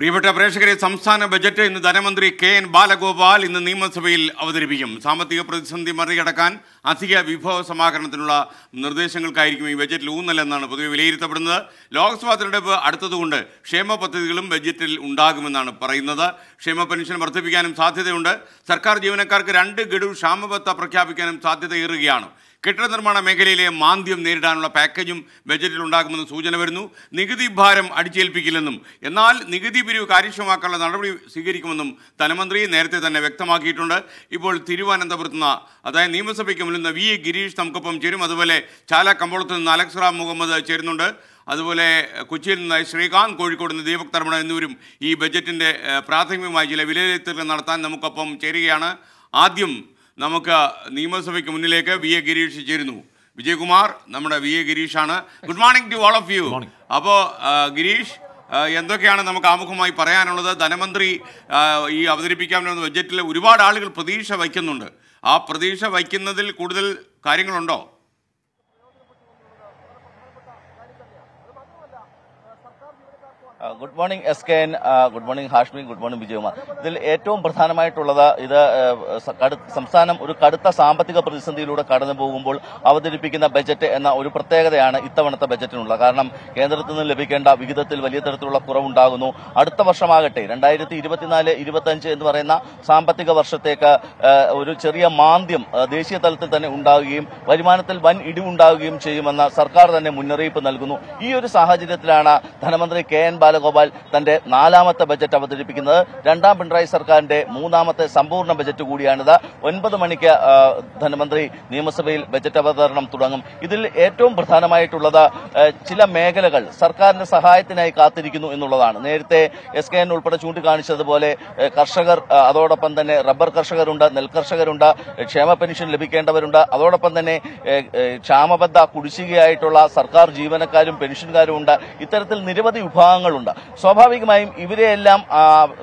പ്രിയപ്പെട്ട പ്രേക്ഷകരെ സംസ്ഥാന ബജറ്റ് ഇന്ന് ധനമന്ത്രി കെ എൻ ബാലഗോപാൽ ഇന്ന് നിയമസഭയിൽ അവതരിപ്പിക്കും സാമ്പത്തിക പ്രതിസന്ധി മറികടക്കാൻ അധിക വിഭവ സമാഹരണത്തിനുള്ള നിർദ്ദേശങ്ങൾക്കായിരിക്കും ഈ ബജറ്റിൽ ഊന്നലെന്നാണ് പൊതുവെ വിലയിരുത്തപ്പെടുന്നത് ലോക്സഭാ തെരഞ്ഞെടുപ്പ് അടുത്തതുകൊണ്ട് ക്ഷേമ പദ്ധതികളും ബജറ്റിൽ ഉണ്ടാകുമെന്നാണ് പറയുന്നത് ക്ഷേമ പെൻഷൻ വർദ്ധിപ്പിക്കാനും സാധ്യതയുണ്ട് സർക്കാർ ജീവനക്കാർക്ക് രണ്ട് ഗഡു ക്ഷാമബത്ത പ്രഖ്യാപിക്കാനും സാധ്യതയേറുകയാണ് കെട്ടിട നിർമ്മാണ മേഖലയിലെ മാന്ദ്യം നേരിടാനുള്ള പാക്കേജും ബജറ്റിൽ ഉണ്ടാകുമെന്ന് സൂചന വരുന്നു നികുതി ഭാരം അടിച്ചേൽപ്പിക്കില്ലെന്നും എന്നാൽ നികുതി പിരിവ് കാര്യക്ഷമമാക്കാനുള്ള നടപടി സ്വീകരിക്കുമെന്നും ധനമന്ത്രി നേരത്തെ തന്നെ വ്യക്തമാക്കിയിട്ടുണ്ട് ഇപ്പോൾ തിരുവനന്തപുരത്ത് നിന്ന് അതായത് നിയമസഭയ്ക്ക് മുന്നിൽ നിന്ന് വി എ ഗിരീഷ് നമുക്കൊപ്പം ചേരും അതുപോലെ ചാല കമ്പോളത്ത് നിന്ന് അലക്സ് റാം മുഹമ്മദ് ചേരുന്നുണ്ട് അതുപോലെ കൊച്ചിയിൽ നിന്ന് ശ്രീകാന്ത് കോഴിക്കോട് നിന്ന് ദീപക് തർമ്മണ എന്നിവരും ഈ ബജറ്റിൻ്റെ ഏഹ്, പ്രാഥമികമായ ചില വിലയിരുത്തലുകൾ നടത്താൻ നമുക്കൊപ്പം ചേരുകയാണ് ആദ്യം നമുക്ക് നിയമസഭയ്ക്ക് മുന്നിലേക്ക് വി എ ഗിരീഷ് ചേരുന്നു വിജയകുമാർ നമ്മുടെ വി എ ഗിരീഷാണ് good morning to all of you അപ്പോൾ ഗിരീഷ് ആ, എന്തൊക്കെയാണ് നമുക്ക് ആമുഖമായി പറയാനുള്ളത് ധനമന്ത്രി ആ, ഈ അവതരിപ്പിക്കാമെന്ന ബജറ്റിൽ ഒരുപാട് ആളുകൾ പ്രതീക്ഷ വയ്ക്കുന്നുണ്ട് ആ പ്രതീക്ഷ വയ്ക്കുന്നതിൽ കൂടുതൽ കാര്യങ്ങളുണ്ടോ ആ, good morning S K N ആ, good morning Hashmi good morning Vijayakumar ഇതിൽ ഏറ്റവും പ്രധാനമായിട്ടുള്ളത് ഇത് ഏഹ്, സ- കടു- സംസ്ഥാനം ഒരു കടുത്ത സാമ്പത്തിക പ്രതിസന്ധിയിലൂടെ കടന്നു പോകുമ്പോൾ അവതരിപ്പിക്കുന്ന ബജറ്റ് എന്ന ഒരു പ്രത്യേകതയാണ് ഇത്തവണത്തെ ബജറ്റിനുള്ളത് കാരണം കേന്ദ്രത്തിൽ നിന്ന് ലഭിക്കേണ്ട വിഹിതത്തിൽ വലിയ തരത്തിലുള്ള കുറവുണ്ടാകുന്നു അടുത്ത വർഷമാകട്ടെ രണ്ടായിരത്തി ഇരുപത്തിനാല് ഇരുപത്തിയഞ്ച് എന്ന് പറയുന്ന സാമ്പത്തിക വർഷത്തേക്ക് ഏഹ്, ഒരു ചെറിയ മാന്ദ്യം ഏഹ്, ദേശീയ തലത്തിൽ തന്നെ ഉണ്ടാവുകയും വരുമാനത്തിൽ വൻ ഇടിവുണ്ടാവുകയും ചെയ്യുമെന്ന് സർക്കാർ തന്നെ മുന്നറിയിപ്പ് നൽകുന്നു ഈ ഒരു സാഹചര്യത്തിലാണ് ധനമന്ത്രി കെ എൻ ബാലഗോപാൽ തന്റെ നാലാമത്തെ ബജറ്റ് അവതരിപ്പിക്കുന്നത് രണ്ടാം പിണറായി സർക്കാരിന്റെ മൂന്നാമത്തെ സമ്പൂർണ്ണ ബജറ്റ് കൂടിയാണിത് ഒൻപത് മണിക്ക് ആ, ധനമന്ത്രി നിയമസഭയിൽ ബജറ്റ് അവതരണം തുടങ്ങും ഇതിൽ ഏറ്റവും പ്രധാനമായിട്ടുള്ളത് ആ, ചില മേഖലകൾ സർക്കാരിന്റെ സഹായത്തിനായി കാത്തിരിക്കുന്നു എന്നുള്ളതാണ് നേരത്തെ എസ് കെ എൻ ഉൾപ്പെടെ ചൂണ്ടിക്കാണിച്ചതുപോലെ ആ, കർഷകർ ആ, അതോടൊപ്പം തന്നെ റബ്ബർ കർഷകരുണ്ട് നെൽകർഷകരുണ്ട് ക്ഷേമ പെൻഷൻ ലഭിക്കേണ്ടവരുണ്ട് അതോടൊപ്പം തന്നെ ഏ, ഏ, ക്ഷാമബദ്ധ കുടിശ്ശികയായിട്ടുള്ള സർക്കാർ ജീവനക്കാരും പെൻഷൻകാരും ഉണ്ട് ഇത്തരത്തിൽ നിരവധി വിഭാഗങ്ങളുണ്ട് സ്വാഭാവികമായും ഇവരെയെല്ലാം ആ,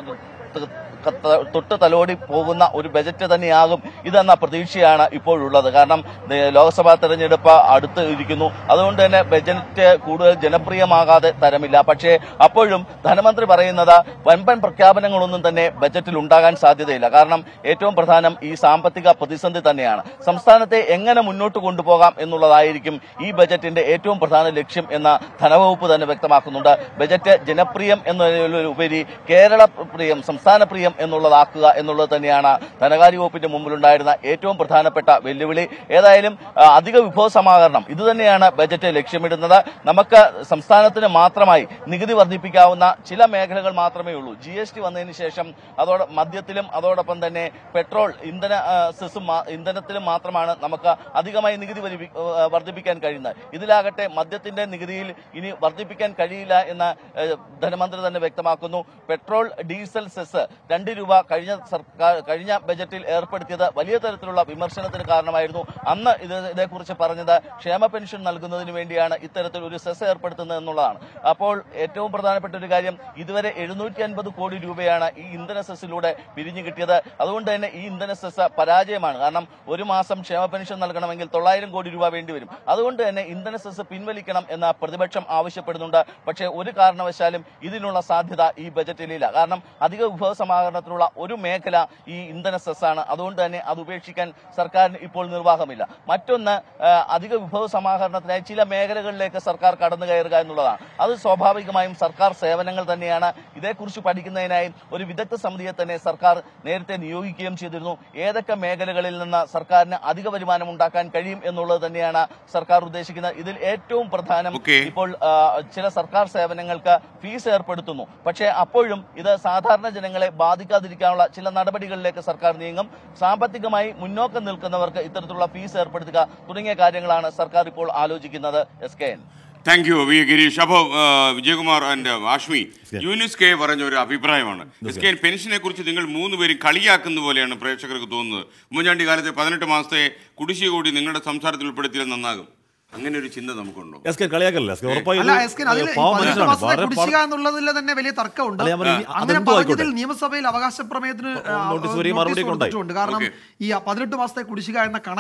ത- ത- തൊട്ട് തലോടി പോകുന്ന ഒരു ബജറ്റ് തന്നെയാകും ഇതെന്ന പ്രതീക്ഷയാണ് ഇപ്പോഴുള്ളത് കാരണം ഏ, ലോക്സഭാ തെരഞ്ഞെടുപ്പ് അടുത്ത് ഇരിക്കുന്നു അതുകൊണ്ട് തന്നെ ബജറ്റ് കൂടുതൽ ജനപ്രിയമാകാതെ തരമില്ല പക്ഷേ അപ്പോഴും ധനമന്ത്രി പറയുന്നത് വൻപൻ പ്രഖ്യാപനങ്ങളൊന്നും തന്നെ ബജറ്റിൽ ഉണ്ടാകാൻ സാധ്യതയില്ല കാരണം ഏറ്റവും പ്രധാനം ഈ സാമ്പത്തിക പ്രതിസന്ധി തന്നെയാണ് സംസ്ഥാനത്തെ എങ്ങനെ മുന്നോട്ട് കൊണ്ടുപോകാം എന്നുള്ളതായിരിക്കും ഈ ബജറ്റിന്റെ ഏറ്റവും പ്രധാന ലക്ഷ്യം എന്ന് ധനവകുപ്പ് തന്നെ വ്യക്തമാക്കുന്നുണ്ട് ബജറ്റ് ജനപ്രിയം എന്നതിലുപരി കേരള പ്രിയം സംസ്ഥാന പ്രിയം എന്നുള്ളതാക്കുക എന്നുള്ളത് തന്നെയാണ് ധനകാര്യ വകുപ്പിന്റെ മുമ്പിലുണ്ടായിരുന്ന ഏറ്റവും പ്രധാനപ്പെട്ട വെല്ലുവിളി ഏതായാലും ആ, അധിക വിഭവ സമാഹരണം ഇത് തന്നെയാണ് ബജറ്റ് ലക്ഷ്യമിടുന്നത് നമുക്ക് സംസ്ഥാനത്തിന് മാത്രമായി നികുതി വർദ്ധിപ്പിക്കാവുന്ന ചില മേഖലകൾ മാത്രമേ ഉള്ളൂ ജി എസ് ടി വന്നതിന് ശേഷം അതോടെ മദ്യത്തിലും അതോടൊപ്പം തന്നെ പെട്രോൾ ഇന്ധന ആ, സെസ്സും മാ- ഇന്ധനത്തിലും മാത്രമാണ് നമുക്ക് അധികമായി നികുതി വരിപ്പി- ആ, വർദ്ധിപ്പിക്കാൻ കഴിയുന്നത് ഇതിലാകട്ടെ മദ്യത്തിന്റെ നികുതിയിൽ ഇനി വർദ്ധിപ്പിക്കാൻ കഴിയില്ല എന്ന് ഏ, ധനമന്ത്രി തന്നെ വ്യക്തമാക്കുന്നു പെട്രോൾ ഡീസൽ സെസ് രണ്ട് രൂപ കഴിഞ്ഞ സർക്കാർ കഴിഞ്ഞ ബജറ്റിൽ ഏർപ്പെടുത്തിയത് വലിയ തരത്തിലുള്ള വിമർശനത്തിന് കാരണമായിരുന്നു അന്ന് ഇത് ഇതേക്കുറിച്ച് പറഞ്ഞത് ക്ഷേമ പെൻഷൻ നൽകുന്നതിന് വേണ്ടിയാണ് ഇത്തരത്തിൽ ഒരു സെസ് ഏർപ്പെടുത്തുന്നത് എന്നുള്ളതാണ് അപ്പോൾ ഏറ്റവും പ്രധാനപ്പെട്ട ഒരു കാര്യം ഇതുവരെ എഴുന്നൂറ്റി അൻപത് കോടി രൂപയാണ് ഈ ഇന്ധന സെസ്സിലൂടെ പിരിഞ്ഞു കിട്ടിയത് അതുകൊണ്ട് തന്നെ ഈ ഇന്ധന സെസ് പരാജയമാണ് കാരണം ഒരു മാസം ക്ഷേമ പെൻഷൻ നൽകണമെങ്കിൽ തൊള്ളായിരം കോടി രൂപ വേണ്ടിവരും അതുകൊണ്ട് തന്നെ ഇന്ധന സെസ് പിൻവലിക്കണം എന്ന് പ്രതിപക്ഷം ആവശ്യപ്പെടുന്നുണ്ട് പക്ഷേ ഒരു കാരണവശാലും ഇതിനുള്ള സാധ്യത ഈ ബജറ്റിലില്ല കാരണം അധിക വിഭവ സമാഹരണത്തിനുള്ള ഒരു മേഖല ഈ ഇന്ധന സെസ്സാണ് അതുകൊണ്ട് തന്നെ അത് ഉപേക്ഷിക്കാൻ സർക്കാരിന് ഇപ്പോൾ നിർവാഹമില്ല മറ്റൊന്ന് ആ, അധിക വിഭവ സമാഹരണത്തിനായി ചില മേഖലകളിലേക്ക് സർക്കാർ കടന്നു കയറുക എന്നുള്ളതാണ് അത് സ്വാഭാവികമായും സർക്കാർ സേവനങ്ങൾ തന്നെയാണ് ഇതേക്കുറിച്ച് പഠിക്കുന്നതിനായി ഒരു വിദഗ്ധ സമിതിയെ തന്നെ സർക്കാർ നേരത്തെ നിയോഗിക്കുകയും ചെയ്തിരുന്നു ഏതൊക്കെ മേഖലകളിൽ നിന്ന് സർക്കാരിന് അധിക വരുമാനം ഉണ്ടാക്കാൻ കഴിയും എന്നുള്ളത് തന്നെയാണ് സർക്കാർ ഉദ്ദേശിക്കുന്നത് ഇതിൽ ഏറ്റവും പ്രധാനം Okay. ഇപ്പോൾ ആ, ചില സർക്കാർ സേവനങ്ങൾക്ക് ഫീസ് ഏർപ്പെടുത്തുന്നു പക്ഷേ അപ്പോഴും ഇത് സാധാരണ ജനങ്ങളെ ബാധിക്കാതിരിക്കാനുള്ള ചില നടപടികളിലേക്ക് സർക്കാർ നീങ്ങും സാമ്പത്തികമായി മുന്നോക്കം നിൽക്കുന്നവർക്ക് ഇത്തരത്തിലുള്ള ഫീസ് ഏർപ്പെടുത്തുക തുടങ്ങിയ കാര്യങ്ങളാണ് സർക്കാർ ഇപ്പോൾ ആലോചിക്കുന്നത് S K N thank you V A Girish അപ്പോൾ വിജയകുമാർ ആൻഡ് ആഷ്മി യൂനിസ് കെ പറഞ്ഞ ഒരു അഭിപ്രായമാണ് എസ് കെ പെൻഷനെ കുറിച്ച് നിങ്ങൾ മൂന്ന് പേരും കളിയാക്കുന്ന പോലെയാണ് പ്രേക്ഷകർക്ക് തോന്നുന്നത് ഉമ്മൻചാണ്ടി കാലത്തെ പതിനെട്ട് മാസത്തെ കുടിശ്ശിക കൂടി നിങ്ങളുടെ സംസാരത്തിൽ ഉൾപ്പെടുത്തിയാൽ നന്നാകും അങ്ങനെ ഒരു ചിന്ത നമുക്കുണ്ടോ എസ് കെ കളിയാക്കല്ല എസ് കെ ഉറപ്പായും അല്ല ഒരു, എസ് കെ അതിൽ ഏഹ്, ഈ പാവം പതിനെട്ട് മനുഷ്യനാണ് മാസത്തെ വളരെ കുടിശ്ശിക പാവം. എന്നുള്ളതിൽ തന്നെ വലിയ തർക്കമുണ്ട് അല്ല, ഞാൻ പറഞ്ഞു, അങ്ങനെ അതെന്തോ പറഞ്ഞതിൽ ആയിക്കോട്ടെ. നിയമസഭയിൽ അവകാശ പ്രമേയത്തിന് ആ, നോട്ടീസ് വരികയും നോട്ടീസ് മറുപടിയൊക്കെ ഉണ്ടായി. കൊടുത്തിട്ടുണ്ട് കാരണം ഓക്കേ. ഈ പതിനെട്ട് മാസത്തെ കുടിശ്ശിക എന്ന കണക്ക്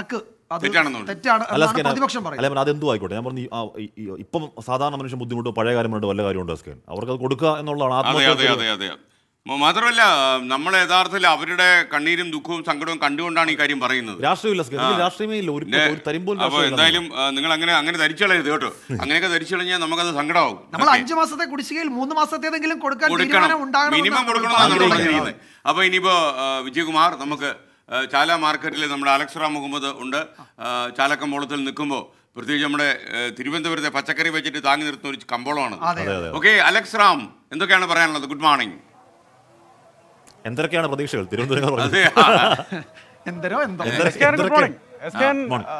അത് തെറ്റാണെന്നുണ്ട്. തെറ്റാണ് അല്ല എന്നാണ് സ്കേൻ പ്രതിപക്ഷം പറയുന്നത് അല്ല അതെന്തോ ആയിക്കോട്ടെ ഞാൻ പറഞ്ഞു ഈ- ആ, ഈ- ഈ- ഇപ്പം സാധാരണ മനുഷ്യൻ ബുദ്ധിമുട്ടോ പഴയ കാര്യം പറഞ്ഞിട്ട് വല്ല കാര്യമുണ്ടോ സ്കേൻ അവർക്ക് അത് കൊടുക്കുക എന്നുള്ളതാണ് അതെ അതെ ആത്മഹത്യ അതെ അതെ മ- മാത്രമല്ല നമ്മൾ യഥാർത്ഥത്തിൽ അവരുടെ കണ്ണീരും ദുഃഖവും സങ്കടവും കണ്ടുകൊണ്ടാണ് ഈ കാര്യം പറയുന്നത് രാഷ്ട്രീയമില്ല സ്കേൻ ഇതിൽ രാഷ്ട്രീയമേ ഇല്ല ഒരു പിന്നെ ഒരു തരിമ്പോലും അപ്പൊ രാഷ്ട്രീയമില്ല എന്തായാലും ആ, നിങ്ങൾ അങ്ങനെ അങ്ങനെ ധരിച്ചു കളയരുത് കേട്ടോ അങ്ങനെയൊക്കെ ധരിച്ചു കഴിഞ്ഞാൽ നമുക്കത് സങ്കടമാവും നമ്മൾ ഓക്കേ. അഞ്ചു മാസത്തെ കുടിശ്ശികയിൽ മൂന്ന് മാസത്തേതെങ്കിലും കൊടുക്കാൻ കൊടുക്കണം തീരുമാനം ഉണ്ടാകണം മിനിമം എന്നാണ് കൊടുക്കണമെന്നാണ് നമ്മൾ ആഗ്രഹിക്കുന്നത്. പറഞ്ഞിരിക്കുന്നത് അപ്പൊ ഇനിയിപ്പോ ആ, വിജയകുമാർ നമുക്ക് ആ, ചാല മാർക്കറ്റിൽ നമ്മുടെ അലക്സ് റാം മുഹമ്മദ് ഉണ്ട് ആ, ചാലക്കമ്പോളത്തിൽ നിൽക്കുമ്പോൾ പ്രത്യേകിച്ച് നമ്മുടെ ആ, തിരുവനന്തപുരത്തെ പച്ചക്കറി വെച്ചിട്ട് താങ്ങി നിർത്തുന്ന ഒരു കമ്പോളമാണ് അതെ അതെ അതെ ഓക്കെ അലക്സ് റാം എന്തൊക്കെയാണ് പറയാനുള്ളത് ഗുഡ് മോർണിംഗ് എന്തൊക്കെയാണ് പ്രതീക്ഷകൾ തിരുവനന്തപുരം പറഞ്ഞത് അതെ എന്തരോ എന്തോ എന്തൊക്കെ- എസ് കെ ഗുഡ് എന്തൊക്കെ- മോർണിംഗ് എസ് കെ ആ, morning.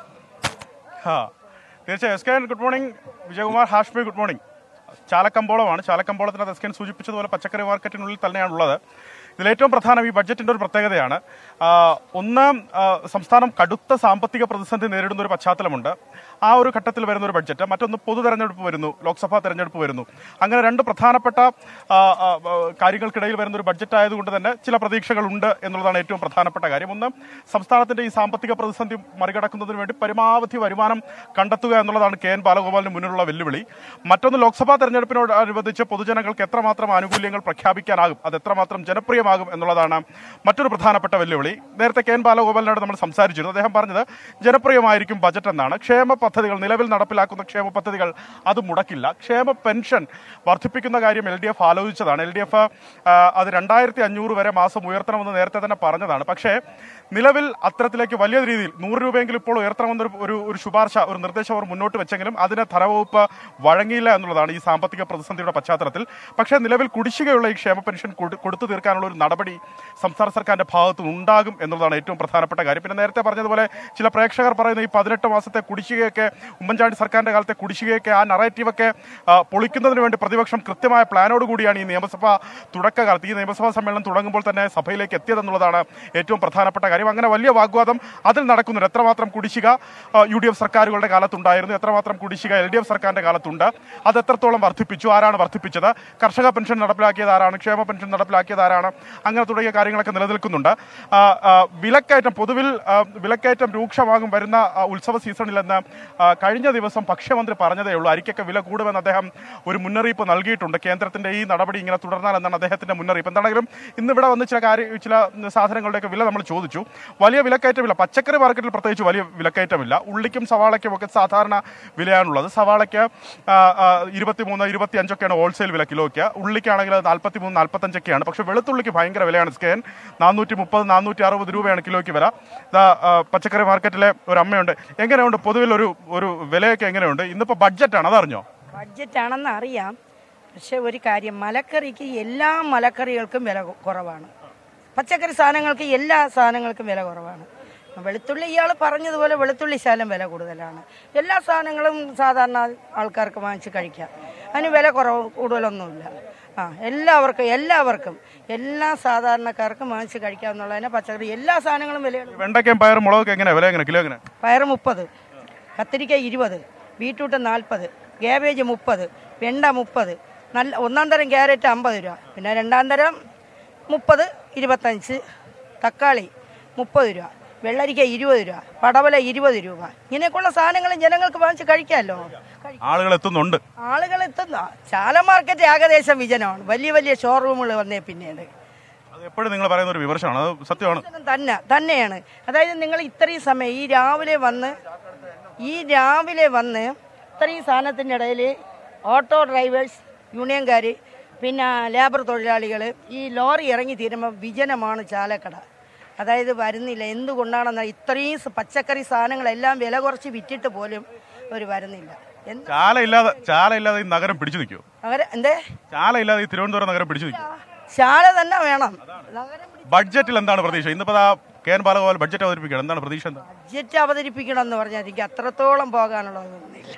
ആ തീർച്ചയായും S K good morning Vijayakumar Hashmi good morning ചാലക്കമ്പോളമാണ് ചാലക്കമ്പോളത്തിനകത്ത് എസ് കെ സൂചിപ്പിച്ചതുപോലെ പച്ചക്കറി മാർക്കറ്റിനുള്ളിൽ തന്നെയാണുള്ളത് ഇതിലേറ്റവും പ്രധാനം ഈ ബഡ്ജറ്റിന്റെ ഒരു പ്രത്യേകതയാണ് ആ, ഒന്ന് ആ, സംസ്ഥാനം കടുത്ത സാമ്പത്തിക പ്രതിസന്ധി നേരിടുന്ന ഒരു പശ്ചാത്തലമുണ്ട് ആ ഒരു ഘട്ടത്തിൽ വരുന്ന ഒരു ബഡ്ജറ്റ് മറ്റൊന്ന് പൊതു തെരഞ്ഞെടുപ്പ് വരുന്നു ലോക്സഭാ തെരഞ്ഞെടുപ്പ് വരുന്നു അങ്ങനെ രണ്ട് പ്രധാനപ്പെട്ട ആ, ആ, ആ, കാര്യങ്ങൾക്കിടയിൽ വരുന്ന ഒരു ബഡ്ജറ്റ് ആയതുകൊണ്ട് തന്നെ ചില പ്രതീക്ഷകളുണ്ട് എന്നുള്ളതാണ് ഏറ്റവും പ്രധാനപ്പെട്ട കാര്യം ഒന്ന് സംസ്ഥാനത്തിന്റെ ഈ സാമ്പത്തിക പ്രതിസന്ധി മറികടക്കുന്നതിന് വേണ്ടി പരമാവധി വരുമാനം കണ്ടെത്തുക എന്നുള്ളതാണ് കെ എൻ ബാലഗോപാലിന് മുന്നിലുള്ള വെല്ലുവിളി മറ്റൊന്ന് ലോക്സഭാ തെരഞ്ഞെടുപ്പിനോടനുബന്ധിച്ച് പൊതുജനങ്ങൾക്ക് എത്രമാത്രം ആനുകൂല്യങ്ങൾ പ്രഖ്യാപിക്കാനാകും അത് എത്രമാത്രം ജനപ്രിയമാകും എന്നുള്ളതാണ് മറ്റൊരു പ്രധാനപ്പെട്ട വെല്ലുവിളി നേരത്തെ കെ എൻ ബാലഗോപാലിനോട് നമ്മൾ സംസാരിച്ചിരുന്നു അദ്ദേഹം പറഞ്ഞത് ജനപ്രിയമായിരിക്കും ബജറ്റ് എന്നാണ് ക്ഷേമ പദ്ധതികൾ നിലവിൽ നടപ്പിലാക്കുന്ന ക്ഷേമ പദ്ധതികൾ അത് മുടക്കില്ല ക്ഷേമ പെൻഷൻ വർദ്ധിപ്പിക്കുന്ന കാര്യം എൽ ഡി എഫ് ആലോചിച്ചതാണ് എൽ ഡി എഫ് അത് രണ്ടായിരത്തി അഞ്ഞൂറ് വരെ മാസം ഉയർത്തണമെന്ന് നേരത്തെ തന്നെ പറഞ്ഞതാണ് പക്ഷേ നിലവിൽ അത്തരത്തിലേക്ക് വലിയ രീതിയിൽ നൂറ് രൂപയെങ്കിലും ഇപ്പോൾ ഉയർത്തണമെന്നൊരു ഒരു ഒരു ശുപാർശ ഒരു നിർദ്ദേശം അവർ മുന്നോട്ട് വെച്ചെങ്കിലും അതിന് ധനവകുപ്പ് വഴങ്ങിയില്ല എന്നുള്ളതാണ് ഈ സാമ്പത്തിക പ്രതിസന്ധിയുടെ പശ്ചാത്തലത്തിൽ പക്ഷേ നിലവിൽ കുടിശ്ശികയുള്ള ഈ ക്ഷേമ പെൻഷൻ കൊടു- കൊടുത്തു തീർക്കാനുള്ള ഒരു നടപടി സംസ്ഥാന സർക്കാരിന്റെ ഭാഗത്ത് ഉണ്ടാകും എന്നുള്ളതാണ് ഏറ്റവും പ്രധാനപ്പെട്ട കാര്യം പിന്നെ നേരത്തെ പറഞ്ഞതുപോലെ ചില പ്രേക്ഷകർ പറയുന്ന ഈ പതിനെട്ട് മാസത്തെ കുടിശ്ശികയൊക്കെ ഉമ്മൻചാണ്ടി സർക്കാരിന്റെ കാലത്തെ കുടിശ്ശികയൊക്കെ ആ നറേറ്റീവൊക്കെ ആ, പൊളിക്കുന്നതിന് വേണ്ടി പ്രതിപക്ഷം കൃത്യമായ പ്ലാനോട് കൂടിയാണ് ഈ നിയമസഭ തുടക്കകാലത്ത് ഈ നിയമസഭാ സമ്മേളനം തുടങ്ങുമ്പോൾ തന്നെ സഭയിലേക്ക് എത്തിയതെന്നുള്ളതാണ് ഏറ്റവും പ്രധാനപ്പെട്ട കാര്യം അങ്ങനെ വലിയ വാഗ്വാദം അതിൽ നടക്കുന്നുണ്ട് എത്രമാത്രം കുടിശ്ശിക ആ, യു ഡി എഫ് സർക്കാരുകളുടെ കാലത്തുണ്ടായിരുന്നു എത്രമാത്രം കുടിശ്ശിക എൽ ഡി എഫ് സർക്കാരിന്റെ കാലത്തുണ്ട് അത് എത്രത്തോളം വർദ്ധിപ്പിച്ചു ആരാണ് വർദ്ധിപ്പിച്ചത് കർഷക പെൻഷൻ നടപ്പിലാക്കിയത് ആരാണ് ക്ഷേമ പെൻഷൻ നടപ്പിലാക്കിയത് ആരാണ് അങ്ങനെ തുടങ്ങിയ കാര്യങ്ങളൊക്കെ നിലനിൽക്കുന്നുണ്ട് ആ, ആ, വിലക്കയറ്റം പൊതുവിൽ ആ, വിലക്കയറ്റം രൂക്ഷമാകും വരുന്ന ആ, ഉത്സവ സീസണിലെന്ന് ആ, കഴിഞ്ഞ ദിവസം ഭക്ഷ്യമന്ത്രി പറഞ്ഞതേ ഉള്ളൂ അരിക്കൊക്കെ വില കൂടുമെന്ന് അദ്ദേഹം ഒരു മുന്നറിയിപ്പ് നൽകിയിട്ടുണ്ട് കേന്ദ്രത്തിന്റെ ഈ നടപടി ഇങ്ങനെ തുടർന്നാൽ എന്നാണ് അദ്ദേഹത്തിന്റെ മുന്നറിയിപ്പ് എന്താണെങ്കിലും ഇന്ന് ഇവിടെ വന്ന് ചില കാര്യ ചില സാധനങ്ങളുടെയൊക്കെ വില നമ്മൾ ചോദിച്ചു വലിയ വിലക്കയറ്റമില്ല പച്ചക്കറി മാർക്കറ്റിൽ പ്രത്യേകിച്ച് വലിയ വിലക്കയറ്റമില്ല ഉള്ളിക്കും സവാളയ്ക്കും ഒക്കെ സാധാരണ വിലയാണുള്ളത് സവാളയ്ക്ക് ഇരുപത്തിമൂന്ന് ഇരുപത്തി അഞ്ചൊക്കെയാണ് ഹോൾസെയിൽ വില കിലോയ്ക്ക് ഉള്ളിക്കാണെങ്കിൽ നാൽപ്പത്തി മൂന്ന് നാൽപ്പത്തഞ്ചൊക്കെയാണ് പക്ഷേ വെളുത്തുള്ളിക്ക് ഭയങ്കര വിലയാണ് സ്കേൻ നാനൂറ്റി മുപ്പത് നാനൂറ്റി അറുപത് രൂപയാണ് കിലോയ്ക്ക് വില ഇതാ ആ, പച്ചക്കറി മാർക്കറ്റിലെ ഒരു അമ്മയുണ്ട് എങ്ങനെയുണ്ട് പൊതുവിൽ ഒരു ഒരു വിലയൊക്കെ എങ്ങനെയുണ്ട് ഇന്നിപ്പോൾ ബഡ്ജറ്റാണ് അതറിഞ്ഞോ ബഡ്ജറ്റ് ആണെന്ന് അറിയാം പക്ഷെ ഒരു കാര്യം മലക്കറിക്ക് എല്ലാ മലക്കറികൾക്കും വില കു- കുറവാണ് പച്ചക്കറി സാധനങ്ങൾക്ക് എല്ലാ സാധനങ്ങൾക്കും വില കുറവാണ് വെളുത്തുള്ളി ഇയാൾ പറഞ്ഞതുപോലെ വെളുത്തുള്ളി ശാലം വില കൂടുതലാണ് എല്ലാ സാധനങ്ങളും സാധാരണ ആൾക്കാർക്ക് വാങ്ങിച്ച് കഴിക്കാം അതിന് വില കുറവ് കൂടുതലൊന്നുമില്ല ആ എല്ലാവർക്കും എല്ലാവർക്കും എല്ലാ സാധാരണക്കാർക്കും വാങ്ങിച്ച് കഴിക്കാവുന്നതിന് പച്ചക്കറി എല്ലാ സാധനങ്ങളും വിലയാണ് വെണ്ടയ്ക്കയും പയറും മുളകൊക്കെ എങ്ങനെ വില എങ്ങനെ കിലോ എങ്ങനെ പയർ മുപ്പത് കത്തിരിക്ക ഇരുപത് ബീട്രൂട്ട് നാൽപ്പത് ക്യാബേജ് മുപ്പത് വെണ്ട മുപ്പത് നല്ല ഒന്നാം തരം ക്യാരറ്റ് അമ്പത് രൂപ പിന്നെ രണ്ടാം തരം മുപ്പത് ഇരുപത്തഞ്ച് തക്കാളി മുപ്പത് രൂപ വെള്ളരിക്ക ഇരുപത് രൂപ പടവല ഇരുപത് രൂപ ഇങ്ങനെയൊക്കെയുള്ള സാധനങ്ങളും ജനങ്ങൾക്ക് വാങ്ങിച്ച് കഴിക്കാമല്ലോ കഴി- ആളുകൾ എത്തുന്നുണ്ട് ആളുകൾ എത്തുന്ന ചാല മാർക്കറ്റ് ഏകദേശം വിജനമാണ് വലിയ വലിയ ഷോറൂമുകൾ വന്നേ പിന്നീട് അത് എപ്പോഴും നിങ്ങൾ പറയുന്ന ഒരു വിമർശനമാണ് അത് സത്യമാണ് പ്രശ്നം തന്നെ തന്നെയാണ് അതായത് നിങ്ങൾ ഇത്രയും സമയം ഈ രാവിലെ വന്ന് ഈ രാവിലെ വന്ന് ഇത്രയും സാധനത്തിൻ്റെ ഇടയിൽ ഓട്ടോ ഡ്രൈവേഴ്സ് യൂണിയൻകാർ പിന്നെ ലേബർ തൊഴിലാളികൾ ഈ ലോറി ഇറങ്ങി തീരുമ്പോൾ വിജനമാണ് ചാലക്കട അതായത് വരുന്നില്ല എന്തുകൊണ്ടാണെന്ന് ഇത്രയും സ- പച്ചക്കറി സാധനങ്ങളെല്ലാം വില കുറച്ച് വിറ്റിട്ട് പോലും അവർ വരുന്നില്ല എന്ത് ചാല ഇല്ലാതെ ചാല ഇല്ലാതെ ഈ നഗരം പിടിച്ചു നിൽക്കുമോ അവരെ എന്തേ ചാല ഇല്ലാതെ ഈ തിരുവനന്തപുരം നഗരം പിടിച്ചു നിൽക്കും ശാല തന്നെ വേണം നഗരം പിടി- ബഡ്ജറ്റിൽ എന്താണ് പ്രതീക്ഷ ഇന്നിപ്പോ ദാ കെ എൻ ബാലഗോപാൽ ബഡ്ജറ്റ് അവതരിപ്പിക്കുകയാണ് എന്താണ് പ്രതീക്ഷ എന്താ ബഡ്ജറ്റ് അവതരിപ്പിക്കണം എന്ന് പറഞ്ഞാൽ എനിക്ക് അത്രത്തോളം പോകാനുള്ളതൊന്നുമില്ല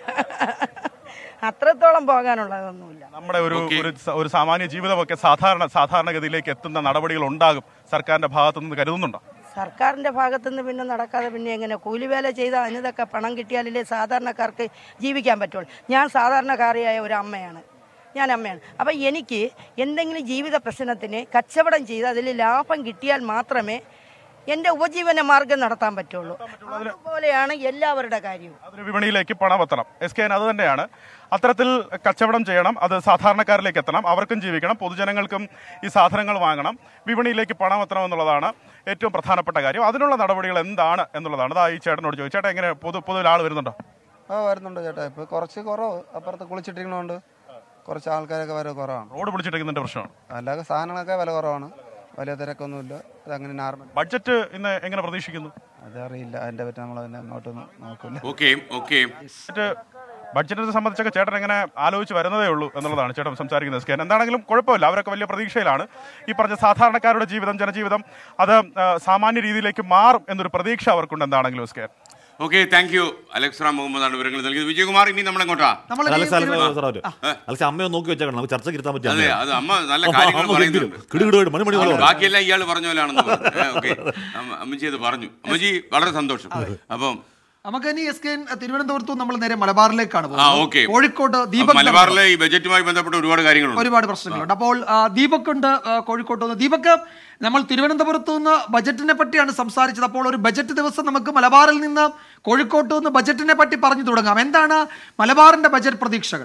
അത്രത്തോളം പോകാനുള്ളതൊന്നുമില്ല നമ്മുടെ ഒരു ഒരു സ- ഒരു സാമാന്യ ജീവിതമൊക്കെ സാധാരണ സാധാരണഗതിയിലേക്ക് എത്തുന്ന നടപടികൾ ഉണ്ടാകും സർക്കാരിന്റെ ഭാഗത്തു നിന്ന് കരുതുന്നുണ്ടോ സർക്കാരിന്റെ ഭാഗത്തുനിന്ന് പിന്നെ നടക്കാതെ പിന്നെ എങ്ങനെ കൂലിവേല ചെയ്ത അതിനൊക്കെ പണം കിട്ടിയാലല്ലേ സാധാരണക്കാർക്ക് ജീവിക്കാൻ പറ്റുള്ളൂ ഞാൻ സാധാരണക്കാരിയായ ഒരു അമ്മയാണ് ഞാൻ അമ്മയാണ് അപ്പം എനിക്ക് എന്തെങ്കിലും ജീവിത പ്രശ്നത്തിന് കച്ചവടം ചെയ്ത് അതിൽ ലാഭം കിട്ടിയാൽ മാത്രമേ എൻ്റെ ഉപജീവന മാർഗം നടത്താൻ പറ്റുള്ളൂ അതുപോലെയാണ് എല്ലാവരുടെ കാര്യവും അതിന് വിപണിയിലേക്ക് പണം എത്തണം എസ് കെ എൻ അത് തന്നെയാണ് അത്തരത്തിൽ കച്ചവടം ചെയ്യണം അത് സാധാരണക്കാരിലേക്ക് എത്തണം അവർക്കും ജീവിക്കണം പൊതുജനങ്ങൾക്കും ഈ സാധനങ്ങൾ വാങ്ങണം വിപണിയിലേക്ക് പണം എത്തണം എന്നുള്ളതാണ് ഏറ്റവും പ്രധാനപ്പെട്ട കാര്യം അതിനുള്ള നടപടികൾ എന്താണ് എന്നുള്ളതാണ് അതാ ഈ ചേട്ടനോട് ചോദിച്ചു ചേട്ടാ എങ്ങനെ പൊതു പൊതുവിൽ ആൾ വരുന്നുണ്ടോ ആ വരുന്നുണ്ട് ചേട്ടാ ഇപ്പൊ കുറച്ച് കുറവ് അപ്പുറത്ത് കുളിച്ചിട്ടിരിക്കണോണ്ട് കുറച്ച് ആൾക്കാരൊക്കെ വരെ കുറവാണ് റോഡ് പിടിച്ചിട്ടിരിക്കുന്നതിന്റെ പ്രശ്നമാണ് അല്ലാതെ സാധനങ്ങളൊക്കെ വില കുറവാണ് വലിയ തിരക്കൊന്നുമില്ല അതങ്ങനെ നോർമൽ ബഡ്ജറ്റ് ഇന്ന് എങ്ങനെ പ്രതീക്ഷിക്കുന്നു അതറിയില്ല അതിന്റെ പറ്റി നമ്മൾ അതിനെ അങ്ങോട്ടൊന്നും നോക്കില്ല ഓക്കെ ഓക്കെ ബഡ്ജറ്റ് ബഡ്ജറ്റിനെ സംബന്ധിച്ചൊക്കെ ചേട്ടൻ എങ്ങനെ ആലോചിച്ച് വരുന്നതേ ഉള്ളൂ എന്നുള്ളതാണ് ചേട്ടൻ സംസാരിക്കുന്നത് സ്കാൻ എന്താണെങ്കിലും കുഴപ്പമില്ല അവരൊക്കെ വലിയ പ്രതീക്ഷയിലാണ് ഈ പറഞ്ഞ സാധാരണക്കാരുടെ ജീവിതം ജനജീവിതം അത് ആ, സാമാന്യ രീതിയിലേക്ക് മാറും എന്നൊരു പ്രതീക്ഷ അവർക്കുണ്ട് എന്താണെങ്കിലും scan okay thank you Alex Ram മുഹമ്മദാണ് വിവരങ്ങൾ നൽകിയത് വിജയകുമാർ ഇനി നമ്മൾ എങ്ങോട്ടാ നമ്മൾ അല്ല, ഈ അലക്സ് അലക്സ് തിരുവ- സാറേ, അലക്സ് അമ്മയെ നോക്കി വെച്ചേക്കണം നമുക്ക് ചർച്ചയ്ക്ക് ഇരുത്താൻ പറ്റിയ അതെ അത് അമ്മ നല്ല കാര്യങ്ങൾ പറയുന്നുണ്ട് കിടുകിടുമായിട്ട് മണി മണി പോലെ പറയും. ബാക്കിയെല്ലാം ഇയാൾ പറഞ്ഞ പോലാണെന്ന് ഓക്കെ അമ്മച്ചി അത് പറഞ്ഞു അമ്മച്ചി വളരെ സന്തോഷം അപ്പം നമുക്ക് ഇനി എസ് കെ തിരുവനന്തപുരത്ത് നമ്മൾ നേരെ മലബാറിലേക്കാണ് ആ പോകുന്നത് ഓക്കെ കോഴിക്കോട് ദീപക് മലബാറിലെ ഈ ബജറ്റുമായി ബന്ധപ്പെട്ട ഒരുപാട് കാര്യങ്ങളുണ്ട് ഒരുപാട് പ്രശ്നങ്ങളുണ്ട് അപ്പോൾ ആ, ദീപക് ഉണ്ട് ആ, കോഴിക്കോട്ട് നിന്ന് ദീപക് നമ്മൾ തിരുവനന്തപുരത്ത് നിന്ന് ബജറ്റിനെ പറ്റിയാണ് സംസാരിച്ചത് അപ്പോൾ ഒരു ബജറ്റ് ദിവസം നമുക്ക് മലബാറിൽ നിന്ന് കോഴിക്കോട്ട് നിന്ന് ബജറ്റിനെ പറ്റി പറഞ്ഞു തുടങ്ങാം എന്താണ് മലബാറിന്റെ ബജറ്റ് പ്രതീക്ഷകൾ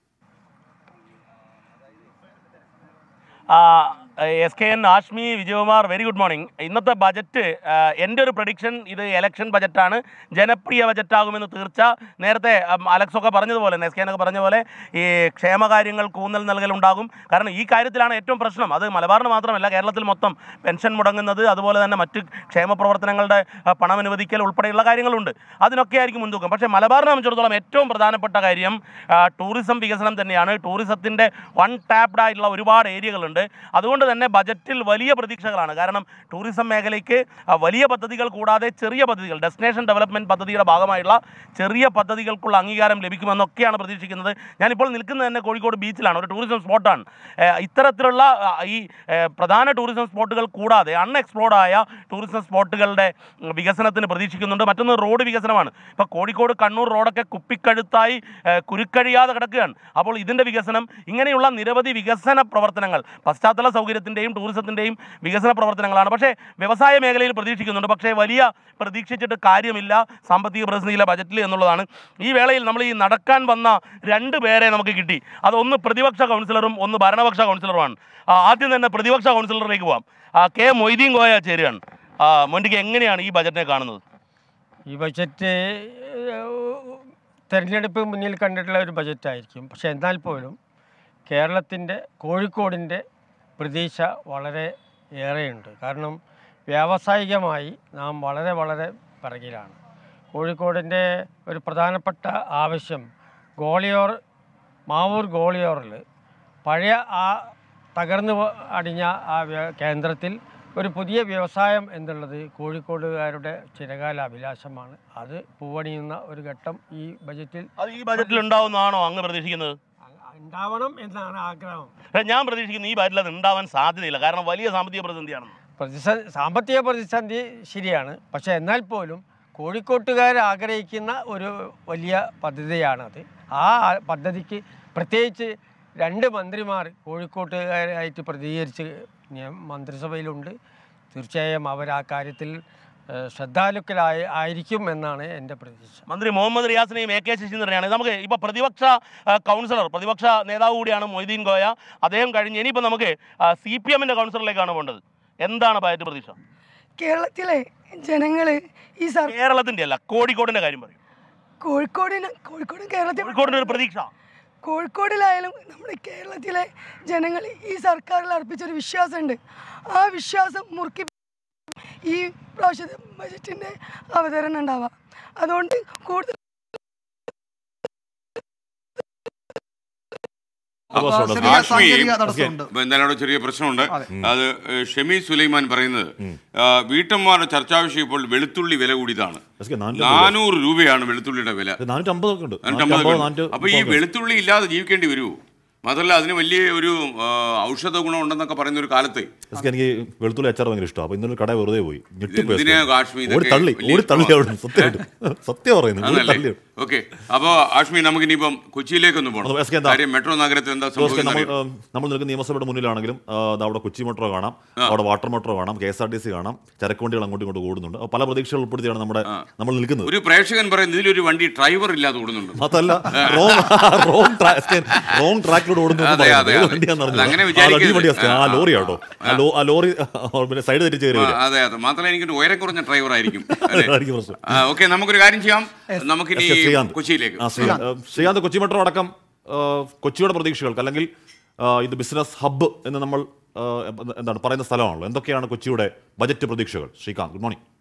S K N Ashmi Vijayakumar very good morning ഇന്നത്തെ ബജറ്റ് ആ, എൻ്റെ ഒരു പ്രഡിക്ഷൻ ഇത് ഇലക്ഷൻ ബജറ്റാണ് ജനപ്രിയ ബജറ്റാകുമെന്ന് തീർച്ച നേരത്തെ ഉം, അലക്സ് ഒക്കെ പറഞ്ഞതുപോലെ എസ് കെ ഒക്കെ പറഞ്ഞ പോലെ ഈ ക്ഷേമകാര്യങ്ങൾക്ക് ഊന്നൽ നൽകലുണ്ടാകും കാരണം ഈ കാര്യത്തിലാണ് ഏറ്റവും പ്രശ്നം അത് മലബാറിന് മാത്രമല്ല കേരളത്തിൽ മൊത്തം പെൻഷൻ മുടങ്ങുന്നത് അതുപോലെ തന്നെ മറ്റ് ക്ഷേമ പ്രവർത്തനങ്ങളുടെ ആ, പണം അനുവദിക്കൽ ഉൾപ്പെടെയുള്ള കാര്യങ്ങളുണ്ട് അതിനൊക്കെ ആയിരിക്കും മുൻതൂക്കം പക്ഷേ മലബാറിനെ സംബന്ധിച്ചിടത്തോളം ഏറ്റവും പ്രധാനപ്പെട്ട കാര്യം ആ, ടൂറിസം വികസനം തന്നെയാണ് ടൂറിസത്തിൻ്റെ വൺ ടാപ്ഡ് ആയിട്ടുള്ള ഒരുപാട് ഏരിയകളുണ്ട് അതുകൊണ്ട് തന്നെ ബജറ്റിൽ വലിയ പ്രതീക്ഷകളാണ് കാരണം ടൂറിസം മേഖലയ്ക്ക് ആ, വലിയ പദ്ധതികൾ കൂടാതെ ചെറിയ പദ്ധതികൾ ഡെസ്റ്റിനേഷൻ ഡെവലപ്മെൻറ്റ് പദ്ധതിയുടെ ഭാഗമായിട്ടുള്ള ചെറിയ പദ്ധതികൾക്കുള്ള അംഗീകാരം ലഭിക്കുമെന്നൊക്കെയാണ് പ്രതീക്ഷിക്കുന്നത് ഞാനിപ്പോൾ നിൽക്കുന്നത് തന്നെ കോഴിക്കോട് ബീച്ചിലാണ് ഒരു ടൂറിസം സ്പോട്ടാണ് ഏഹ് ഇത്തരത്തിലുള്ള ആ, ഈ ഏഹ് പ്രധാന ടൂറിസം സ്പോട്ടുകൾ കൂടാതെ അൺഎക്സ്പ്ലോർഡ് ആയ ടൂറിസം സ്പോട്ടുകളുടെ ഉം, വികസനത്തിന് പ്രതീക്ഷിക്കുന്നുണ്ട് മറ്റൊന്ന് റോഡ് വികസനമാണ് ഇപ്പോൾ കോഴിക്കോട് കണ്ണൂർ റോഡൊക്കെ കുപ്പിക്കഴുത്തായി ഏഹ് കുരുക്കഴിയാതെ കിടക്കുകയാണ് അപ്പോൾ ഇതിൻ്റെ വികസനം ഇങ്ങനെയുള്ള നിരവധി വികസന പ്രവർത്തനങ്ങൾ പശ്ചാത്തല സൗകര്യത്തിൻ്റെയും ടൂറിസത്തിൻ്റെയും വികസന പ്രവർത്തനങ്ങളാണ് പക്ഷേ വ്യവസായ മേഖലയിൽ പ്രതീക്ഷിക്കുന്നുണ്ട് പക്ഷേ വലിയ പ്രതീക്ഷിച്ചിട്ട് കാര്യമില്ല സാമ്പത്തിക പ്രതിസന്ധിയിലെ ബജറ്റിൽ എന്നുള്ളതാണ് ഈ വേളയിൽ നമ്മൾ ഈ നടക്കാൻ വന്ന രണ്ട് പേരെ നമുക്ക് കിട്ടി അതൊന്ന് പ്രതിപക്ഷ കൗൺസിലറും ഒന്ന് ഭരണപക്ഷ കൗൺസിലറുമാണ് ആ, ആദ്യം തന്നെ പ്രതിപക്ഷ കൗൺസിലറിലേക്ക് പോവാം ആ, കെ മൊയ്തീൻ കോയ ചേരുകയാണ് ആ, മൊയ്തീൻ എങ്ങനെയാണ് ഈ ബജറ്റിനെ കാണുന്നത് ഈ ബജറ്റ് തിരഞ്ഞെടുപ്പ് മുന്നിൽ കണ്ടിട്ടുള്ള ഒരു ബജറ്റായിരിക്കും പക്ഷെ എന്നാൽ പോലും കേരളത്തിൻ്റെ കോഴിക്കോടിൻ്റെ പ്രതീക്ഷ വളരെ ഏറെയുണ്ട് കാരണം വ്യാവസായികമായി നാം വളരെ വളരെ പിറകിലാണ് കോഴിക്കോടിൻ്റെ ഒരു പ്രധാനപ്പെട്ട ആവശ്യം ഗോളിയോർ മാവൂർ ഗോളിയോറിൽ പഴയ ആ തകർന്നു പോ- അടിഞ്ഞ ആ വ്യ- കേന്ദ്രത്തിൽ ഒരു പുതിയ വ്യവസായം എന്നുള്ളത് കോഴിക്കോടുകാരുടെ ചിരകാല അഭിലാഷമാണ് അത് പൂവണിയുന്ന ഒരു ഘട്ടം ഈ ബജറ്റിൽ അത് ഈ ബജറ്റിൽ ഉണ്ടാവുന്നതാണോ അങ്ങ് പ്രതീക്ഷിക്കുന്നത് ഉണ്ടാവണം എന്നാണ് ആഗ്രഹം പക്ഷേ ഞാൻ പ്രതീക്ഷിക്കുന്നു ഈ ബജറ്റിൽ അത് ഉണ്ടാവാൻ സാധ്യതയില്ല കാരണം വലിയ സാമ്പത്തിക പ്രതിസന്ധിയാണെന്ന് പ്രതിസന്ധി സാമ്പത്തിക പ്രതിസന്ധി ശരിയാണ് പക്ഷേ എന്നാൽ പോലും കോഴിക്കോട്ടുകാർ ആഗ്രഹിക്കുന്ന ഒരു വലിയ പദ്ധതിയാണത് ആ പദ്ധതിക്ക് പ്രത്യേകിച്ച് രണ്ട് മന്ത്രിമാർ കോഴിക്കോട്ടുകാരായിട്ട് പ്രതികരിച്ച് നിയ- മന്ത്രിസഭയിലുണ്ട് തീർച്ചയായും അവർ ആ കാര്യത്തിൽ ഏഹ്, ശ്രദ്ധാലുക്കളായി ആയിരിക്കും എന്നാണ് എൻ്റെ പ്രതീക്ഷ മന്ത്രി മുഹമ്മദ് റിയാസിനെയും എ കെ ശശീന്ദ്രനെയാണ് നമുക്ക് ഇപ്പോൾ പ്രതിപക്ഷ ആ, കൗൺസിലർ പ്രതിപക്ഷ നേതാവ് കൂടിയാണ് മൊയ്തീൻ ഗോയ അദ്ദേഹം കഴിഞ്ഞ് ഇനിയിപ്പോൾ നമുക്ക് സി പി എമ്മിൻ്റെ കൗൺസിലറിലേക്കാണ് പോകേണ്ടത് എന്താണ് ബജറ്റ് പ്രതീക്ഷ കേരളത്തിലെ ജനങ്ങള് ഈ സർ കേരളത്തിൻ്റെ അല്ല കോഴിക്കോടിൻ്റെ കാര്യം പറയും കോഴിക്കോടിന് കോഴിക്കോടും കേരളത്തിൽ കോഴിക്കോടിൻ്റെ ഒരു പ്രതീക്ഷ കോഴിക്കോടിലായാലും നമ്മുടെ കേരളത്തിലെ ജനങ്ങൾ ഈ സർക്കാരിൽ അർപ്പിച്ചൊരു വിശ്വാസമുണ്ട് ആ വിശ്വാസം മുറുക്കി ഈ പ്രാവശ്യത്തെ ബജറ്റിൻ്റെ അവതരണം ഉണ്ടാവാം അതുകൊണ്ട് കൂടുതൽ ഒരു പ്രശ്നമുണ്ട്. ചെറിയ ആശ്മി, സാങ്കേതിക തടസ്സമുണ്ട് ഇപ്പൊ എന്തായാലും അവിടെ ചെറിയ പ്രശ്നമുണ്ട് അത് ഏഹ്, ഷമി സുലൈമാൻ പറയുന്നത് ആ, വീട്ടമ്മമാരുടെ ചർച്ചാ വിഷയം ഇപ്പോൾ വെളുത്തുള്ളി വില കൂടിയതാണ് എസ് കെ, നാനൂറ്റി അമ്പത്. നാനൂറ് രൂപയാണ് വെളുത്തുള്ളിയുടെ വില ഇത് നാനൂറ്റി അമ്പതൊക്കെ ഉണ്ട് നാനൂറ്റി നാനൂറ്റി അമ്പത് അമ്പത്, നാനൂറ്റി അപ്പൊ ഈ മുപ്പത്. വെളുത്തുള്ളി ഇല്ലാതെ ജീവിക്കേണ്ടി വരുമോ മാത്രമല്ല അതിന് വലിയ ഒരു ആ, ഔഷധ ഗുണം ഉണ്ടെന്നൊക്കെ പറയുന്ന ഒരു കാലത്ത് എസ് കെ, എനിക്ക് വെളുത്തുള്ളി അച്ചാർ ഭയങ്കര ഇഷ്ടമാണ് അപ്പൊ ഇന്നൊരു കട വെറുതെ പോയി ഞെട്ടിപ്പോയി എസ് കെ. എന്തിനാ കാശ്മീർ ഓടി ഇതൊക്കെ തള്ളി വലിയ ഓടി തള്ളി ഇഷ്ടമാ. അവിടെ സത്യമായിട്ട് സത്യം പറയുന്നു ഓടി ആണല്ലേ? തള്ളി ഓക്കെ അപ്പോ ആഷ്മി നമുക്ക് ഇനിയിപ്പം കൊച്ചിയിലേക്കൊന്ന് അത് പോകണം എസ് കെ എന്താ? കാര്യം മെട്രോ നഗരത്തിൽ എന്താ ജോസ് കെ, നമ്മൾ സംഭവിക്കുന്നത് ഏഹ്, നമ്മൾ നിൽക്കുന്ന നിയമസഭയുടെ മുന്നിലാണെങ്കിലും ആ, ദാ അവിടെ കൊച്ചി മെട്രോ കാണാം അവിടെ വാട്ടർ മെട്രോ കാണാം K S R T C കാണാം ചരക്ക് വണ്ടികൾ അങ്ങോട്ടും ഇങ്ങോട്ടും ഓടുന്നുണ്ട് അപ്പോൾ പല പ്രതീക്ഷകൾ ഉൾപ്പെടുത്തിയാണ് നമ്മുടെ നമ്മൾ നിൽക്കുന്നത് ഒരു പ്രേക്ഷകൻ പറയുന്നത് ഇതിലൊരു വണ്ടി ഡ്രൈവർ ഇല്ലാതെ ഓടുന്നുണ്ട് അതല്ല റോങ് റോങ് റോങ് ട്രാക്കിലൂടെ ഓടുന്നു അതെ, അതെ, അതെ. അതങ്ങനെ വിചാരിക്കരുത്. ആ ആ, ലോറി കേട്ടോ ആ ലോ- ആ ലോറി പിന്നെ സൈഡ് തെറ്റിച്ച് കയറി ആ, വരിക. അതെ അതെ മാത്രമല്ല എനിക്ക് ഉയരം കുറഞ്ഞ ഡ്രൈവർ ആയിരിക്കും അതായിരിക്കും പ്രശ്നം. ഓക്കെ നമുക്കൊരു കാര്യം ചെയ്യാം നമുക്കിനി എസ് കെ ശ്രീകാന്ത്. കൊച്ചിയിലേക്ക് ആ, ശ്രീകാന്ത് ഏഹ്, ശ്രീകാന്ത് കൊച്ചി മെട്രോ അടക്കം ഏഹ്, കൊച്ചിയുടെ പ്രതീക്ഷകൾക്ക് അല്ലെങ്കിൽ ഏഹ്, ഇത് ബിസിനസ് ഹബ്ബ് എന്ന് നമ്മൾ ഏഹ്, എന്താണ് പറയുന്ന സ്ഥലമാണല്ലോ എന്തൊക്കെയാണ് കൊച്ചിയുടെ ബജറ്റ് പ്രതീക്ഷകൾ Sreekanth good morning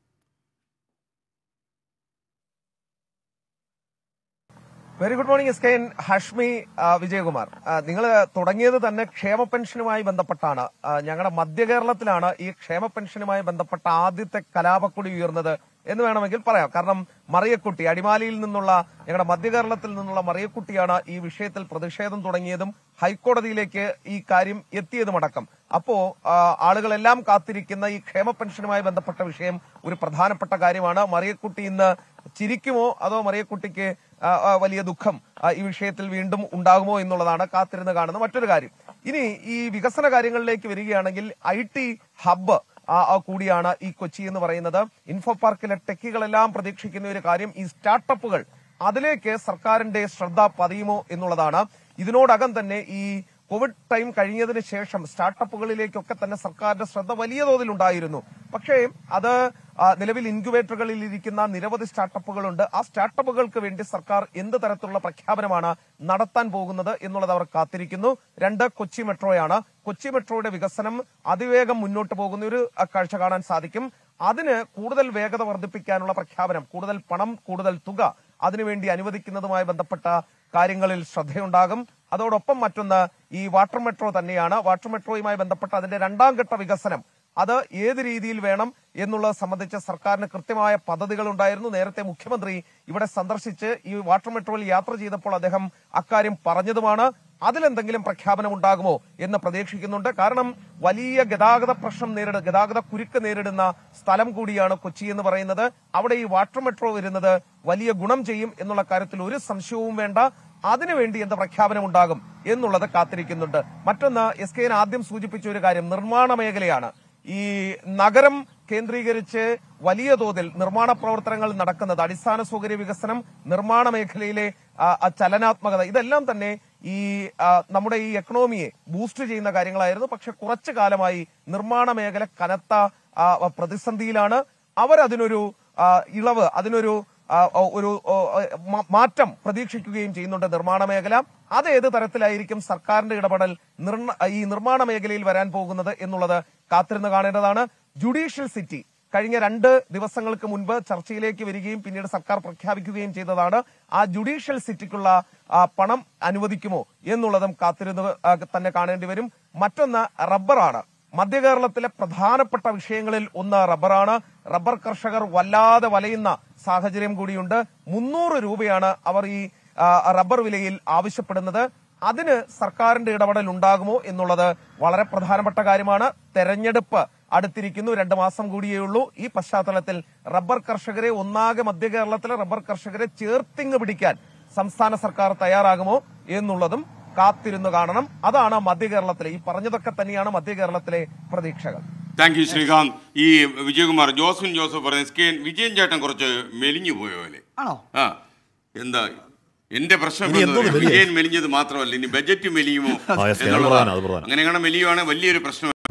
very good morning S K N Hashmi ആ, വിജയകുമാർ നിങ്ങൾ തുടങ്ങിയത് തന്നെ ക്ഷേമ പെൻഷനുമായി ബന്ധപ്പെട്ടാണ് ആ, ഞങ്ങളുടെ മധ്യ കേരളത്തിലാണ് ഈ ക്ഷേമ പെൻഷനുമായി ബന്ധപ്പെട്ട ആദ്യത്തെ കലാപക്കൊടി ഉയർന്നത് എന്ന് വേണമെങ്കിൽ പറയാം കാരണം മറിയക്കുട്ടി അടിമാലിയിൽ നിന്നുള്ള ഞങ്ങളുടെ മധ്യ കേരളത്തിൽ നിന്നുള്ള മറിയക്കുട്ടിയാണ് ഈ വിഷയത്തിൽ പ്രതിഷേധം തുടങ്ങിയതും ഹൈക്കോടതിയിലേക്ക് ഈ കാര്യം എത്തിയതുമടക്കം അപ്പോ ആ, ആളുകളെല്ലാം കാത്തിരിക്കുന്ന ഈ ക്ഷേമ പെൻഷനുമായി ബന്ധപ്പെട്ട വിഷയം ഒരു പ്രധാനപ്പെട്ട കാര്യമാണ് മറിയക്കുട്ടി ഇന്ന് ചിരിക്കുമോ അതോ മറിയക്കുട്ടിക്ക് ആ, ആ, വലിയ ദുഃഖം ആ, ഈ വിഷയത്തിൽ വീണ്ടും ഉണ്ടാകുമോ എന്നുള്ളതാണ് കാത്തിരുന്ന് കാണുന്ന മറ്റൊരു കാര്യം ഇനി ഈ വികസന കാര്യങ്ങളിലേക്ക് വരികയാണെങ്കിൽ ഐ ടി ഹബ്ബ് ആ, ആ കൂടിയാണ് ഈ കൊച്ചി എന്ന് പറയുന്നത് ഇൻഫോ പാർക്കിലെ ടെക്കുകളെല്ലാം പ്രതീക്ഷിക്കുന്ന ഒരു കാര്യം ഈ സ്റ്റാർട്ടപ്പുകൾ അതിലേക്ക് സർക്കാരിന്റെ ശ്രദ്ധ പതിയുമോ എന്നുള്ളതാണ് ഇതിനോടകം തന്നെ ഈ കോവിഡ് ടൈം കഴിഞ്ഞതിന് ശേഷം സ്റ്റാർട്ടപ്പുകളിലേക്കൊക്കെ തന്നെ സർക്കാരിന്റെ ശ്രദ്ധ വലിയ തോതിൽ ഉണ്ടായിരുന്നു പക്ഷേ അത് ആ, നിലവിൽ ഇൻക്യുബേറ്ററുകളിൽ ഇരിക്കുന്ന നിരവധി സ്റ്റാർട്ടപ്പുകളുണ്ട് ആ സ്റ്റാർട്ടപ്പുകൾക്ക് വേണ്ടി സർക്കാർ എന്ത് തരത്തിലുള്ള പ്രഖ്യാപനമാണ് നടത്താൻ പോകുന്നത് എന്നുള്ളത് അവർ കാത്തിരിക്കുന്നു രണ്ട് കൊച്ചി മെട്രോയാണ് കൊച്ചി മെട്രോയുടെ വികസനം അതിവേഗം മുന്നോട്ട് പോകുന്ന ഒരു ആ, കാഴ്ച കാണാൻ സാധിക്കും അതിന് കൂടുതൽ വേഗത വർദ്ധിപ്പിക്കാനുള്ള പ്രഖ്യാപനം കൂടുതൽ പണം കൂടുതൽ തുക അതിനുവേണ്ടി അനുവദിക്കുന്നതുമായി ബന്ധപ്പെട്ട കാര്യങ്ങളിൽ ശ്രദ്ധയുണ്ടാകും അതോടൊപ്പം മറ്റൊന്ന് ഈ വാട്ടർ മെട്രോ തന്നെയാണ് വാട്ടർ മെട്രോയുമായി ബന്ധപ്പെട്ട അതിന്റെ രണ്ടാം ഘട്ട വികസനം അത് ഏത് രീതിയിൽ വേണം എന്നുള്ളത് സംബന്ധിച്ച് സർക്കാരിന് കൃത്യമായ പദ്ധതികൾ ഉണ്ടായിരുന്നു നേരത്തെ മുഖ്യമന്ത്രി ഇവിടെ സന്ദർശിച്ച് ഈ വാട്ടർ മെട്രോയിൽ യാത്ര ചെയ്തപ്പോൾ അദ്ദേഹം അക്കാര്യം പറഞ്ഞതുമാണ് അതിലെന്തെങ്കിലും പ്രഖ്യാപനം ഉണ്ടാകുമോ എന്ന് പ്രതീക്ഷിക്കുന്നുണ്ട് കാരണം വലിയ ഗതാഗത പ്രശ്നം നേരിടുന്ന ഗതാഗത കുരുക്ക് നേരിടുന്ന സ്ഥലം കൂടിയാണ് കൊച്ചി എന്ന് പറയുന്നത് അവിടെ ഈ വാട്ടർ മെട്രോ വരുന്നത് വലിയ ഗുണം ചെയ്യും എന്നുള്ള കാര്യത്തിൽ ഒരു സംശയവും വേണ്ട അതിനുവേണ്ടി എന്ത് പ്രഖ്യാപനം ഉണ്ടാകും എന്നുള്ളത് കാത്തിരിക്കുന്നുണ്ട് മറ്റൊന്ന് എസ് കെ ആദ്യം സൂചിപ്പിച്ച ഒരു കാര്യം നിർമ്മാണ മേഖലയാണ് ഈ നഗരം കേന്ദ്രീകരിച്ച് വലിയ തോതിൽ നിർമ്മാണ പ്രവർത്തനങ്ങൾ നടക്കുന്നത് അടിസ്ഥാന സൗകര്യ വികസനം നിർമ്മാണ മേഖലയിലെ ആ, ആ ചലനാത്മകത ഇതെല്ലാം തന്നെ ഈ ആ, നമ്മുടെ ഈ എക്കണോമിയെ ബൂസ്റ്റ് ചെയ്യുന്ന കാര്യങ്ങളായിരുന്നു പക്ഷെ കുറച്ചു കാലമായി നിർമ്മാണ മേഖല കനത്ത ആ, പ്രതിസന്ധിയിലാണ് അവരതിനൊരു ആ, ഇളവ് അതിനൊരു ആ, ഒരു ഓ, മ- മാറ്റം പ്രതീക്ഷിക്കുകയും ചെയ്യുന്നുണ്ട് നിർമ്മാണ മേഖല അത് ഏത് തരത്തിലായിരിക്കും സർക്കാരിന്റെ ഇടപെടൽ നിർണ്ണ- ഈ നിർമ്മാണ മേഖലയിൽ വരാൻ പോകുന്നത് എന്നുള്ളത് കാത്തിരുന്ന് കാണേണ്ടതാണ് ജുഡീഷ്യൽ സിറ്റി കഴിഞ്ഞ രണ്ട് ദിവസങ്ങൾക്ക് മുൻപ് ചർച്ചയിലേക്ക് വരികയും പിന്നീട് സർക്കാർ പ്രഖ്യാപിക്കുകയും ചെയ്തതാണ് ആ ജുഡീഷ്യൽ സിറ്റിക്കുള്ള ആ, പണം അനുവദിക്കുമോ എന്നുള്ളതും കാത്തിരുന്ന് ആ, തന്നെ കാണേണ്ടി വരും മറ്റൊന്ന് റബ്ബറാണ് മധ്യ കേരളത്തിലെ പ്രധാനപ്പെട്ട വിഷയങ്ങളിൽ ഒന്ന് റബ്ബറാണ് റബ്ബർ കർഷകർ വല്ലാതെ വലയുന്ന സാഹചര്യം കൂടിയുണ്ട് മുന്നൂറ് രൂപയാണ് അവർ ഈ ആ, റബ്ബർ വിലയിൽ ആവശ്യപ്പെടുന്നത് അതിന് സർക്കാരിന്റെ ഇടപെടൽ ഉണ്ടാകുമോ എന്നുള്ളത് വളരെ പ്രധാനപ്പെട്ട കാര്യമാണ് തെരഞ്ഞെടുപ്പ് അടുത്തിരിക്കുന്നു രണ്ട് മാസം കൂടിയേ ഉള്ളൂ ഈ പശ്ചാത്തലത്തിൽ റബ്ബർ കർഷകരെ ഒന്നാകെ മധ്യ കേരളത്തിലെ റബ്ബർ കർഷകരെ ചേർത്തിങ് പിടിക്കാൻ സംസ്ഥാന സർക്കാർ തയ്യാറാകുമോ എന്നുള്ളതും കാത്തിരുന്നു കാണണം അതാണ് മധ്യ കേരളത്തിലെ ഈ പറഞ്ഞതൊക്കെ തന്നെയാണ് മധ്യ കേരളത്തിലെ പ്രതീക്ഷകൾ താങ്ക് യു ശ്രീകാന്ത് ഈ വിജയകുമാർ ജോസഫിൻ ജോസഫ് പറഞ്ഞ എസ് കെ വിജയൻ ചേട്ടൻ കുറച്ച് മെലിഞ്ഞു പോയോ അല്ലേ ആണോ ആ എന്താ എന്റെ പ്രശ്നം ഇനി എന്താ എന്തോന്ന് അറിയോ? മെലിയാൻ? വിജയൻ മെലിഞ്ഞത് മാത്രമല്ല ഇനി ബജറ്റ് മെലിയുമോ ആ, എസ് കെ, അത് എന്നുള്ളതാണ്. പ്രധാനം, അത് പ്രധാനം. അങ്ങനെ അങ്ങനെ മെലിയുവാണെങ്കിൽ വലിയൊരു പ്രശ്നം